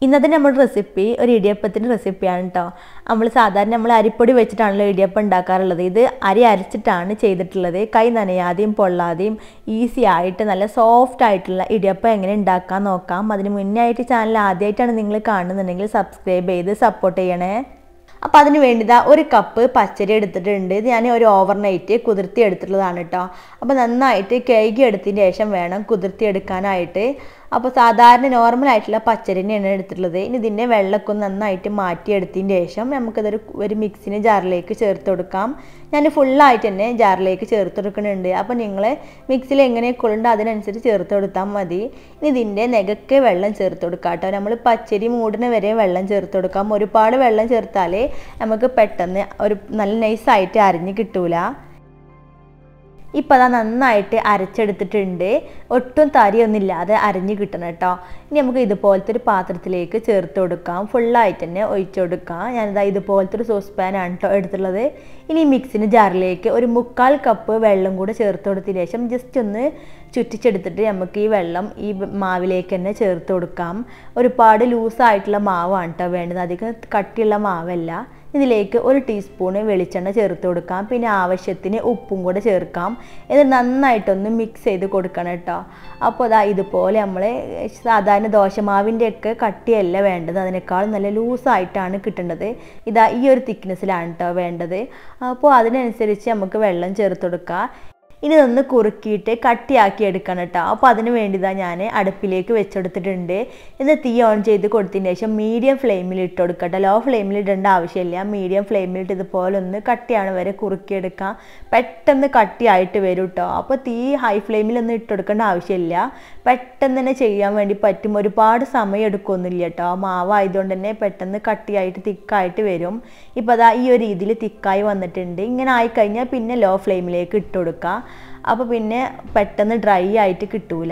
ഇന്നത്തെ നമ്മുടെ റെസിപ്പി ഒരു ഇടിയപ്പത്തിൻ്റെ റെസിപ്പിയാണ് കേട്ടോ നമ്മൾ സാധാരണ നമ്മൾ അരിപ്പൊടി വെച്ചിട്ടാണല്ലോ ഇടിയപ്പം ഉണ്ടാക്കാറുള്ളത് ഇത് അരി അരച്ചിട്ടാണ് ചെയ്തിട്ടുള്ളത് കൈ നനയാതെയും പൊള്ളാതെയും ഈസി ആയിട്ട് നല്ല സോഫ്റ്റ് ആയിട്ടുള്ള ഇടിയപ്പം എങ്ങനെ ഉണ്ടാക്കാൻ നോക്കാം അതിന് മുന്നേ ആയിട്ട് ചാനൽ ആദ്യമായിട്ടാണ് നിങ്ങൾ കാണുന്നുണ്ടെങ്കിൽ സബ്സ്ക്രൈബ് ചെയ്ത് സപ്പോർട്ട് ചെയ്യണേ അപ്പോൾ അതിന് വേണ്ടിതാ ഒരു കപ്പ് പച്ചരി എടുത്തിട്ടുണ്ട് ഇത് ഞാൻ ഒരു ഓവർനൈറ്റ് കുതിർത്തി എടുത്തിട്ടുള്ളതാണ് കേട്ടോ അപ്പോൾ നന്നായിട്ട് കഴുകി എടുത്തതിന് ശേഷം വേണം കുതിർത്തി എടുക്കാനായിട്ട് അപ്പോൾ സാധാരണ നോർമൽ ആയിട്ടുള്ള പച്ചരിനെയാണ് എടുത്തിട്ടുള്ളത് ഇനി ഇതിൻ്റെ വെള്ളമൊക്കെ ഒന്ന് നന്നായിട്ട് മാറ്റിയെടുത്തതിന് ശേഷം നമുക്കിതൊരു ഒരു മിക്സിന് ജാറിലേക്ക് ചേർത്ത് കൊടുക്കാം ഞാൻ ഫുള്ളായിട്ട് തന്നെ ജാറിലേക്ക് ചേർത്ത് കൊടുക്കുന്നുണ്ട് അപ്പോൾ നിങ്ങൾ മിക്സിയിൽ എങ്ങനെയൊക്കെ ഉണ്ടോ അതിനനുസരിച്ച് ചേർത്ത് കൊടുത്താൽ മതി ഇനി ഇതിൻ്റെ നെകക്കെ വെള്ളം ചേർത്ത് കൊടുക്കാം കേട്ടോ നമ്മൾ പച്ചരി മൂടിന് വരെ വെള്ളം ചേർത്ത് കൊടുക്കാം ഒരുപാട് വെള്ളം ചേർത്താലേ നമുക്ക് പെട്ടെന്ന് ഒരു നല്ല നൈസായിട്ട് അരിഞ്ഞ് കിട്ടൂല ഇപ്പോൾ അതാ നന്നായിട്ട് അരച്ചെടുത്തിട്ടുണ്ട് ഒട്ടും തരിയൊന്നുമില്ലാതെ അരഞ്ഞ് കിട്ടണം കേട്ടോ ഇനി നമുക്ക് ഇതുപോലത്തെ ഒരു പാത്രത്തിലേക്ക് ചേർത്ത് കൊടുക്കാം ഫുള്ളായിട്ട് തന്നെ ഒഴിച്ചു കൊടുക്കാം ഞാനിതാ ഇതുപോലത്തെ ഒരു സോസ് പാനാണ് കേട്ടോ എടുത്തുള്ളത് ഇനി മിക്സിന് ജാറിലേക്ക് ഒരു മുക്കാൽ കപ്പ് വെള്ളം കൂടെ ചേർത്ത് കൊടുത്തതിന് ശേഷം ജസ്റ്റ് ഒന്ന് ചുറ്റിച്ചെടുത്തിട്ട് നമുക്ക് ഈ വെള്ളം ഈ മാവിലേക്ക് തന്നെ ചേർത്ത് കൊടുക്കാം ഒരുപാട് ലൂസായിട്ടുള്ള മാവാണ് കേട്ടോ വേണ്ടത് അധികം കട്ടിയുള്ള മാവല്ല ഇതിലേക്ക് ഒരു ടീസ്പൂണ് വെളിച്ചെണ്ണ ചേർത്ത് കൊടുക്കാം പിന്നെ ആവശ്യത്തിന് ഉപ്പും കൂടെ ചേർക്കാം ഇത് നന്നായിട്ടൊന്ന് മിക്സ് ചെയ്ത് കൊടുക്കണം കേട്ടോ അപ്പോൾ അതാ ഇതുപോലെ നമ്മൾ സാധാരണ ദോശമാവിൻ്റെ ഒക്കെ കട്ടിയല്ല വേണ്ടത് അതിനേക്കാൾ നല്ല ലൂസായിട്ടാണ് കിട്ടേണ്ടത് ഇതാ ഈ ഒരു തിക്നെസ്സിലാണ് കേട്ടോ വേണ്ടത് അപ്പോൾ അതിനനുസരിച്ച് നമുക്ക് വെള്ളം ചേർത്ത് കൊടുക്കാം ഇനി ഇതൊന്ന് കുറുക്കിയിട്ട് കട്ടിയാക്കി എടുക്കണം കേട്ടോ അപ്പോൾ അതിന് വേണ്ടിതാ ഞാൻ അടുപ്പിലേക്ക് വെച്ചെടുത്തിട്ടുണ്ട് ഇത് തീ ഓൺ ചെയ്ത് കൊടുത്തതിന് ശേഷം മീഡിയം ഫ്ലെയിമിൽ ഇട്ട് കൊടുക്കട്ടെ ലോ ഫ്ലെയിമിൽ ഇടേണ്ട ആവശ്യമില്ല മീഡിയം ഫ്ലെയിമിൽ ഇട്ട് ഇതുപോലെ ഒന്ന് കട്ടിയാണ് വരെ കുറുക്കിയെടുക്കാം പെട്ടെന്ന് കട്ടിയായിട്ട് വരും കേട്ടോ അപ്പോൾ തീ ഹൈ ഫ്ലെയിമിലൊന്നും ഇട്ട് കൊടുക്കേണ്ട ആവശ്യമില്ല പെട്ടെന്ന് തന്നെ ചെയ്യാൻ വേണ്ടി പറ്റും ഒരുപാട് സമയം എടുക്കൊന്നുമില്ല കേട്ടോ മാവായതുകൊണ്ട് തന്നെ പെട്ടെന്ന് കട്ടിയായിട്ട് തിക്കായിട്ട് വരും ഇപ്പോൾ അതാ ഈ ഒരു രീതിയിൽ തിക്കായി വന്നിട്ടുണ്ട് ഇങ്ങനെ ആയിക്കഴിഞ്ഞാൽ പിന്നെ ലോ ഫ്ലെയിമിലേക്ക് ഇട്ട് കൊടുക്കുക അപ്പോൾ പിന്നെ പെട്ടെന്ന് ഡ്രൈ ആയിട്ട് കിട്ടൂല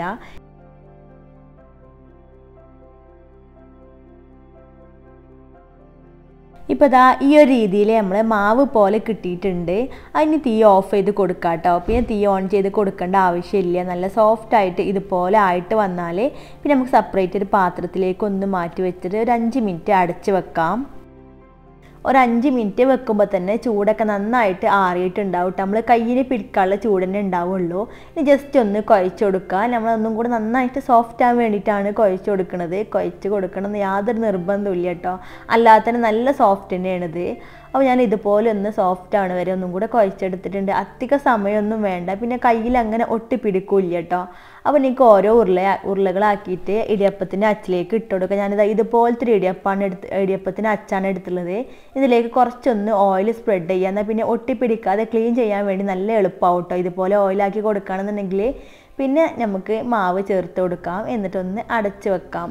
ഇപ്പോൾ ഇതാ ഈ ഒരു രീതിയിൽ നമ്മൾ മാവ് പോലെ കിട്ടിയിട്ടുണ്ട് അതിന് തീ ഓഫ് ചെയ്ത് കൊടുക്കുക കേട്ടോ പിന്നെ തീ ഓൺ ചെയ്ത് കൊടുക്കേണ്ട ആവശ്യമില്ല നല്ല സോഫ്റ്റ് ആയിട്ട് ഇതുപോലെ ആയിട്ട് വന്നാൽ പിന്നെ നമുക്ക് സെപ്പറേറ്റ് ഒരു പാത്രത്തിലേക്ക് ഒന്ന് മാറ്റി വെച്ചിട്ട് ഒരു അഞ്ച് മിനിറ്റ് അടച്ച് വെക്കാം ഒരു അഞ്ച് മിനിറ്റ് വെക്കുമ്പോൾ തന്നെ ചൂടൊക്കെ നന്നായിട്ട് ആറിയിട്ടുണ്ടാവും നമ്മൾ കയ്യിൽ പിടിക്കാനുള്ള ചൂട് തന്നെ ഉണ്ടാവുള്ളൂ ഇനി ജസ്റ്റ് ഒന്ന് കുഴച്ച് കൊടുക്കുക നമ്മളൊന്നും കൂടെ നന്നായിട്ട് സോഫ്റ്റ് ആകാൻ വേണ്ടിയിട്ടാണ് കുഴച്ച് കൊടുക്കുന്നത് കുഴച്ച് കൊടുക്കണം എന്ന് യാതൊരു നിർബന്ധമില്ല കേട്ടോ അല്ലാതെ തന്നെ നല്ല സോഫ്റ്റ് തന്നെയാണിത് അപ്പോൾ ഞാൻ ഇതുപോലെ ഒന്ന് സോഫ്റ്റ് ആണ് വരെ ഒന്നും കൂടെ കുഴച്ചെടുത്തിട്ടുണ്ട് അധിക സമയമൊന്നും വേണ്ട പിന്നെ കയ്യിൽ അങ്ങനെ ഒട്ടി പിടിക്കില്ല കേട്ടോ അപ്പോൾ എനിക്ക് ഓരോ ഉരുള ഉരുളകളാക്കിയിട്ട് ഇടിയപ്പത്തിൻ്റെ അച്ചിലേക്ക് ഇട്ട് കൊടുക്കുക ഞാനിത് ഇതുപോലത്തെ ഒരു ഇടിയപ്പാണ് എടുത്ത് ഇടിയപ്പത്തിൻ്റെ അച്ചാണ് എടുത്തുള്ളത് ഇതിലേക്ക് കുറച്ചൊന്ന് ഓയിൽ സ്പ്രെഡ് ചെയ്യുക എന്നാൽ പിന്നെ ഒട്ടി പിടിക്കാതെ ക്ലീൻ ചെയ്യാൻ വേണ്ടി നല്ല എളുപ്പമാവും കേട്ടോ ഇതുപോലെ ഓയിലാക്കി കൊടുക്കുകയാണെന്നുണ്ടെങ്കിൽ പിന്നെ നമുക്ക് മാവ് ചേർത്ത് കൊടുക്കാം എന്നിട്ടൊന്ന് അടച്ച് വെക്കാം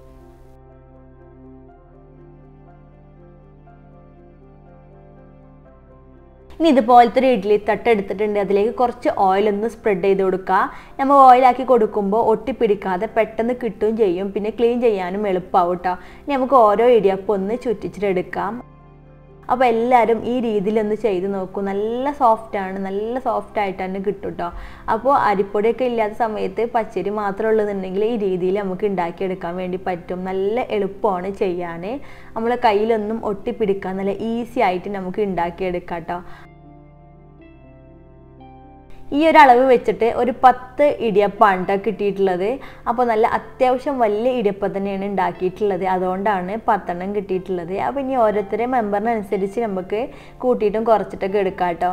ഇനി ഇതുപോലത്തെ ഒരു ഇഡ്ഡലി തട്ട് എടുത്തിട്ടുണ്ട് അതിലേക്ക് കുറച്ച് ഓയിൽ ഒന്ന് സ്പ്രെഡ് ചെയ്ത് കൊടുക്കുക നമ്മൾ ഓയിലാക്കി കൊടുക്കുമ്പോൾ ഒട്ടിപ്പിടിക്കാതെ പെട്ടെന്ന് കിട്ടുകയും ചെയ്യും പിന്നെ ക്ലീൻ ചെയ്യാനും എളുപ്പമാവും കേട്ടോ ഇനി നമുക്ക് ഓരോ ഇടിയപ്പം ഒന്ന് ചുറ്റിച്ചിട്ടെടുക്കാം അപ്പോൾ എല്ലാവരും ഈ രീതിയിലൊന്ന് ചെയ്ത് നോക്കൂ നല്ല സോഫ്റ്റാണ് നല്ല സോഫ്റ്റ് ആയിട്ട് തന്നെ കിട്ടും കേട്ടോ അപ്പോൾ അരിപ്പൊടിയൊക്കെ ഇല്ലാത്ത സമയത്ത് പച്ചരി മാത്രമേ ഉള്ളതെന്നുണ്ടെങ്കിൽ ഈ രീതിയിൽ നമുക്ക് ഉണ്ടാക്കിയെടുക്കാൻ വേണ്ടി പറ്റും നല്ല എളുപ്പമാണ് ചെയ്യാൻ നമ്മളെ കയ്യിലൊന്നും ഒട്ടിപ്പിടിക്കാൻ നല്ല ഈസി ആയിട്ട് നമുക്ക് ഉണ്ടാക്കിയെടുക്കാം കേട്ടോ ഈ ഒരു അളവ് വെച്ചിട്ട് ഒരു പത്ത് ഇടിയപ്പമാണ് കേട്ടോ കിട്ടിയിട്ടുള്ളത് അപ്പോൾ നല്ല അത്യാവശ്യം വലിയ ഇടിയപ്പം തന്നെയാണ് ഉണ്ടാക്കിയിട്ടുള്ളത് അതുകൊണ്ടാണ് പത്തെണ്ണം കിട്ടിയിട്ടുള്ളത് അപ്പോൾ ഇനി ഓരോരുത്തരെ മെമ്പറിനനുസരിച്ച് നമുക്ക് കൂട്ടിയിട്ടും കുറച്ചിട്ടൊക്കെ എടുക്കാം കേട്ടോ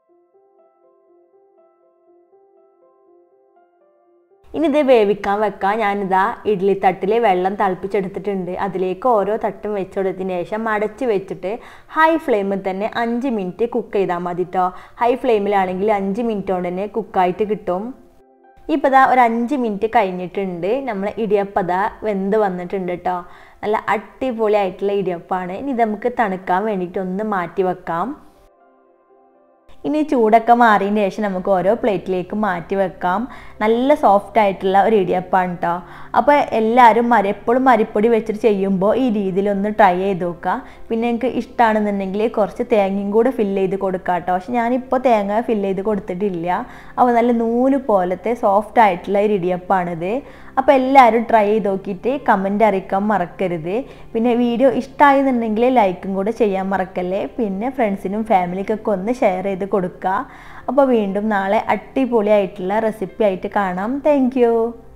ഇനി ഇത് വേവിക്കാൻ വെക്കാം ഞാനിതാ ഇഡ്ഡലി തട്ടിൽ വെള്ളം തിളപ്പിച്ചെടുത്തിട്ടുണ്ട് അതിലേക്ക് ഓരോ തട്ടും വെച്ചെടുത്തതിന് ശേഷം അടച്ച് വെച്ചിട്ട് ഹൈ ഫ്ലെയിമിൽ തന്നെ അഞ്ച് മിനിറ്റ് കുക്ക് ചെയ്താൽ മതി കേട്ടോ ഹൈ ഫ്ലെയിമിലാണെങ്കിൽ അഞ്ച് മിനിറ്റ് കൊണ്ട് തന്നെ കുക്കായിട്ട് കിട്ടും ഇപ്പോൾ ഇതാ ഒരു അഞ്ച് മിനിറ്റ് കഴിഞ്ഞിട്ടുണ്ട് നമ്മൾ ഇടിയപ്പത വെന്ത് വന്നിട്ടുണ്ട് കേട്ടോ നല്ല അടിപൊളിയായിട്ടുള്ള ഇടിയപ്പമാണ് ഇനി നമുക്ക് തണുക്കാൻ വേണ്ടിയിട്ട് ഒന്ന് മാറ്റി വെക്കാം ഇനി ചൂടൊക്കെ മാറിയതിന് ശേഷം നമുക്ക് ഓരോ പ്ലേറ്റിലേക്ക് മാറ്റി വെക്കാം നല്ല സോഫ്റ്റ് ആയിട്ടുള്ള ഒരു ഇടിയപ്പാണ് കേട്ടോ അപ്പോൾ എല്ലാവരും മര എപ്പോഴും മരിപ്പൊടി വെച്ചിട്ട് ചെയ്യുമ്പോൾ ഈ രീതിയിലൊന്ന് ട്രൈ ചെയ്ത് നോക്കുക പിന്നെ എനിക്ക് ഇഷ്ടമാണെന്നുണ്ടെങ്കിൽ കുറച്ച് തേങ്ങയും കൂടെ ഫില്ല് ചെയ്ത് കൊടുക്കാം കേട്ടോ പക്ഷെ ഞാനിപ്പോൾ തേങ്ങ ഫില്ല് ചെയ്ത് കൊടുത്തിട്ടില്ല അപ്പോൾ നല്ല നൂല് പോലത്തെ സോഫ്റ്റ് ആയിട്ടുള്ള ഒരു ഇടിയപ്പാണിത് അപ്പോൾ എല്ലാവരും ട്രൈ ചെയ്ത് നോക്കിയിട്ട് കമൻറ്റ് അറിയിക്കാൻ മറക്കരുത് പിന്നെ വീഡിയോ ഇഷ്ടമായെന്നുണ്ടെങ്കിൽ ലൈക്കും കൂടെ ചെയ്യാൻ മറക്കല്ലേ പിന്നെ ഫ്രണ്ട്സിനും ഫാമിലിക്കൊക്കെ ഒന്ന് ഷെയർ ചെയ്ത് കൊടുക്കുക അപ്പോൾ വീണ്ടും നാളെ അടിപൊളിയായിട്ടുള്ള റെസിപ്പി ആയിട്ട് കാണാം താങ്ക്